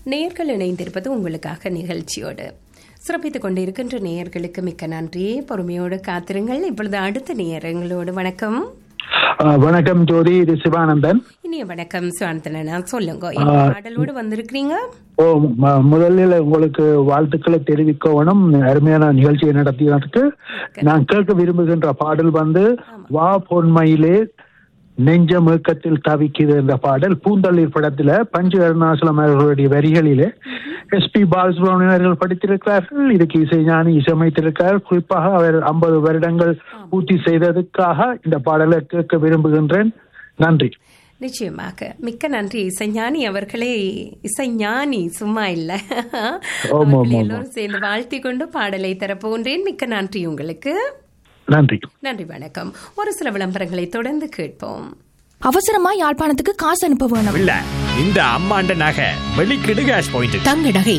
நேர்கள் இணைந்திருப்பது உங்களுக்காக நிகழ்ச்சியோடு சிறப்பித்துக் கொண்டிருக்கின்ற நேயர்களுக்கு மிக்க நன்றி பொறுமையோடு காத்திருங்கள் இப்பொழுது அடுத்த நேயங்களோடு வணக்கம் ஆ, வணக்கம் ஜோதி இது சிவானந்தன் இனிய வணக்கம் சுவாந்தனா சொல்லுங்க என்ன பாடலோடு வந்திருக்கிறீங்க ஓ ம- முதலில் உங்களுக்கு வாழ்த்துக்களை தெரிவிக்கணும் அருமையான நிகழ்ச்சியை நடத்தியதற்கு நான் கேட்க விரும்புகின்ற பாடல் வந்து வா பொன்மையிலே நெஞ்ச முழக்கத்தில் தவிக்குது என்ற பாடல் பூந்தளிர் படத்துல பஞ்சு அருணாசலம் அவர்களுடைய வரிகளிலே எஸ் பி பாலசுப்ரமணியன் அவர்கள் படித்திருக்கிறார்கள் இதுக்கு இசைஞானி இசையமைத்திருக்கிறார் குறிப்பாக அவர் ஐம்பது வருடங்கள் பூர்த்தி செய்ததுக்காக இந்த பாடலை கேட்க விரும்புகின்றேன் நன்றி நிச்சயமாக மிக்க நன்றி இசைஞானி அவர்களே இசைஞானி சும்மா இல்ல ஆமா, அவர்களை ஆமா. எல்லோரும் சேர்ந்து வாழ்த்தி கொண்டு பாடலை தரப்போன்றேன் மிக்க நன்றி உங்களுக்கு நன்றி நன்றி வணக்கம் ஒரு சில விளம்பரங்களை தொடர்ந்து கேட்போம் அவசரமா யாழ்ப்பாணத்துக்கு காசு அனுப்ப வேணும் இல்ல இந்த அம்மாண்ட நகை வெளிக்கிடு கேஷ் பாயிண்ட் தங்க நகை